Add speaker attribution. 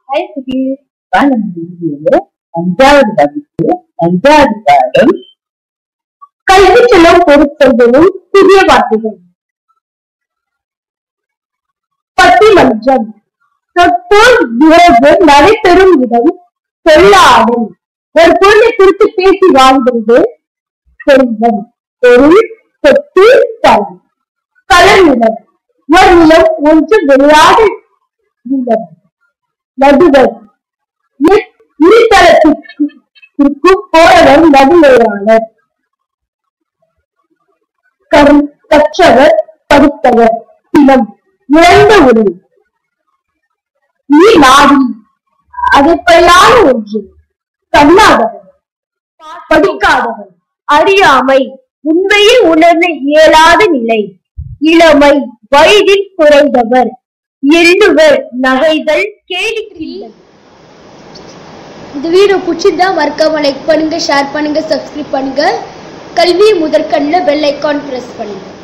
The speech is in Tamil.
Speaker 1: ஹாய் குட்டீஸ் வாங்க நம்ம வீடியோல அஞ்சாவது வகுப்பு அஞ்சாவது பாடம் கல்வி செல்லும் பொருட்செல்வமும் புதிய வார்த்தைகள் பட்டிமன்றம் சொற்போல் விரைவு நடைபெறும் இடம் சொல்லாடல் ஒரு பொருளை குறித்து பேசி வாழ்கிறது செல்வம் பொருள் சொத்து தரம் கலநிலம் ஒரு நிலம் ஒன்று விளையாட நிலம் நடுவர் இருதரத்திற்கு போறவர் நடுநிலையாளர் கரு கற்றவர் படித்தவர் சினம் இழந்த ஒளி நீ நாடி அதைப்பையான ஒன்று கண்ணாதவன் படிக்காதவன் அறியாமை உண்மையில் உணர்ந்து இயலாத நிலை இளமை வயதில் குறைந்தவர் எள்ளுவர் நகைகள் கேலிக்கில்லை
Speaker 2: இந்த வீடியோ பிடிச்சிருந்தா மறக்காம லைக் பண்ணுங்க ஷேர் பண்ணுங்க சப்ஸ்கிரைப் பண்ணுங்க கல்வி முதற்கண்ணில் பெல் ஐக்கான் பிரஸ் பண்ணுங்க